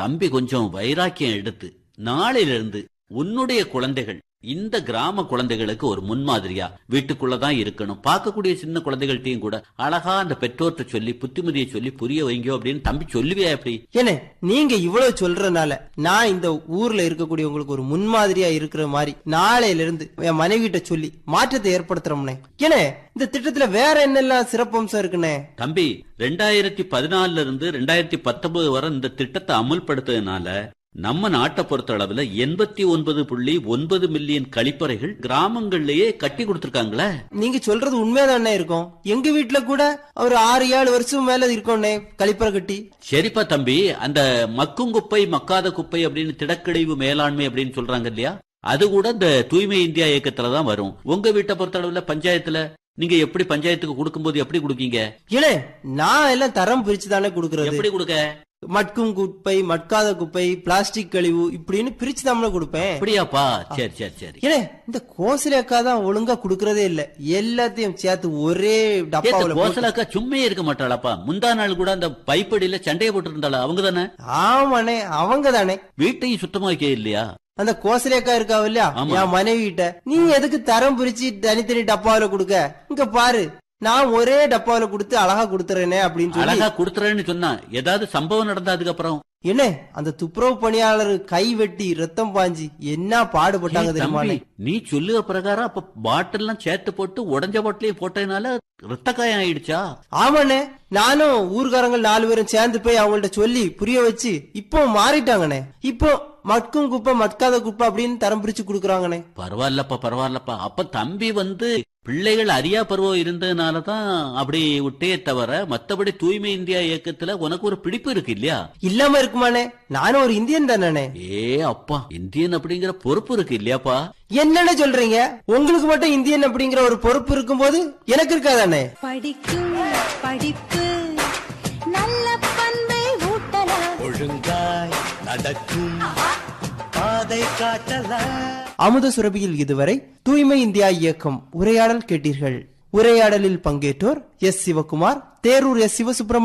தம்பி கொஞ்சம் வைராக்கியம் எடுத்து நாளையிலிருந்து உன்னுடைய குழந்தைகள் இந்த கிராம குழந்தைகளுக்கு ஒரு முன்மாதிரியா வீட்டுக்குள்ளதான் இருக்கணும் பார்க்கக்கூடிய சின்ன குழந்தைகள்ட்டையும் கூட அழகா அந்த பெற்றோர்கிட்ட சொல்லி புத்திமதியை சொல்லி புரிய வைங்கோ அப்படின்னு தம்பி சொல்லுவியா எப்படி ஏனே நீங்க இவ்வளவு சொல்றதுனால நான் இந்த ஊர்ல இருக்கக்கூடியவங்களுக்கு ஒரு முன்மாதிரியா இருக்கிற மாதிரி நாளையில இருந்து என் மனைவி கிட்ட சொல்லி மாற்றத்தை ஏற்படுத்துறோம்னே ஏனே இந்த திட்டத்துல வேற என்னெல்லாம் சிறப்பம்சம் இருக்குண்ணே தம்பி ரெண்டாயிரத்தி பதினாலுல இருந்து ரெண்டாயிரத்தி பத்தொன்பது வரை இந்த திட்டத்தை அமல்படுத்ததுனால நம்ம நாட்டை பொறுத்த அளவுல எண்பத்தி ஒன்பது புள்ளி ஒன்பது மில்லியன் கழிப்பறைகள் கிராமங்கள்லயே கட்டி கொடுத்திருக்காங்களே நீங்க சொல்றது உண்மைதானே இருக்கும் எங்க வீட்டுல கூட ஒரு ஆறு ஏழு வருஷம் மேல இருக்கோண்ணே கழிப்பறை கட்டி சரிப்பா தம்பி அந்த மக்கும் குப்பை மக்காத குப்பை அப்படின்னு திடக்கழிவு மேலாண்மை அப்படின்னு சொல்றாங்க இல்லையா அது கூட இந்த தூய்மை இந்தியா இயக்கத்துல தான் வரும் உங்க வீட்டை பொறுத்த அளவுல பஞ்சாயத்துல நீங்க எப்படி பஞ்சாயத்துக்கு கொடுக்கும்போது எப்படி கொடுக்கீங்க ஏனே நான் எல்லாம் தரம் பிரிச்சு தானே கொடுக்கறது எப்படி கொடுக்க மட்கும் குப்பை மட்காத குப்பை பிளாஸ்டிக் கழிவு இப்படின்னு பிரிச்சு தான் கொடுப்பேன் அப்படியாப்பா சரி சரி சரி ஏனே இந்த கோசலி அக்கா தான் ஒழுங்கா குடுக்கறதே இல்ல எல்லாத்தையும் சேர்த்து ஒரே டப்பாவுல போட்டு- கோசலாக்கா சும்மையே இருக்க மாட்டாளாப்பா முந்தா நாள் கூட அந்த பைப்படியில சண்டையை போட்டு இருந்தாளா அவங்க தானே ஆமாண்ணே அவங்க தானே வீட்டையும் சுத்தமா வைக்க இல்லையா அந்த கோசலி அக்கா இருக்காவ இல்லையா ஆமா. என் மனைவி கிட்ட நீ எதுக்கு தரம் பிரிச்சு தனித்தனி டப்பாவுல கொடுக்க இங்க பாரு நான் ஒரே டப்பாவுல கொடுத்து அழகா கொடுத்துறேனே அப்படின்னு சொல்லி அழகா கொடுத்துறேன்னு சொன்னா ஏதாவது சம்பவம் நடந்தா அதுக்கப்புறம் என்ன அந்த துப்புரவு பணியாளர் கை வெட்டி ரத்தம் பாஞ்சி என்ன பாடுபட்டாங்க ஏய் தெரியுமாண்ணே தம்பி, நீ சொல்லுக பிரகாரம் அப்ப பாட்டில் எல்லாம் சேர்த்து போட்டு உடஞ்ச பாட்டிலையும் போட்டதுனால ரத்த காயம் ஆயிடுச்சா ஆமாண்ணே நானும் ஊர்காரங்க நாலு பேரும் சேர்ந்து போய் அவங்கள்ட்ட சொல்லி புரிய வச்சு இப்போ மாறிட்டாங்கண்ணே இப்போ மட்கும் குப்பை மட்காத குப்பை அப்படின்னு தரம் பிரிச்சு கொடுக்குறாங்கண்ணே பரவாயில்லப்பா பரவாயில்லப்பா அப்ப தம்பி வந்து பிள்ளைகள் அறியா பருவம் இருந்ததுனாலதான் அப்படி விட்டே தவிர மத்தபடி தூய்மை இந்தியா இயக்கத்துல உனக்கு ஒரு பிடிப்பு இருக்கு இல்லையா இல்லாம இருக்குமாண்ணே நானும் ஒரு இந்தியன் தானே ஏ அப்பா இந்தியன் அப்படிங்கிற பொறுப்பு இருக்கு இல்லையாப்பா என்னன்னு சொல்றீங்க உங்களுக்கு மட்டும் இந்தியன் அப்படிங்கிற ஒரு பொறுப்பு இருக்கும்போது எனக்கு இருக்காதானே படிக்கும் படிப்பு நல்ல பண்பை ஊட்டலாம் ஒழுங்காய் நடக்கும் பாதை காட்டலாம் அமுத சுரபியில் இதுவரை தூய்மை இந்தியா இயக்கம் உரையாடல் கேட்டீர்கள் உரையாடலில் பங்கேற்றோர் எஸ் சிவகுமார் தேரூர் எஸ் சிவசுப்பிரமணியம்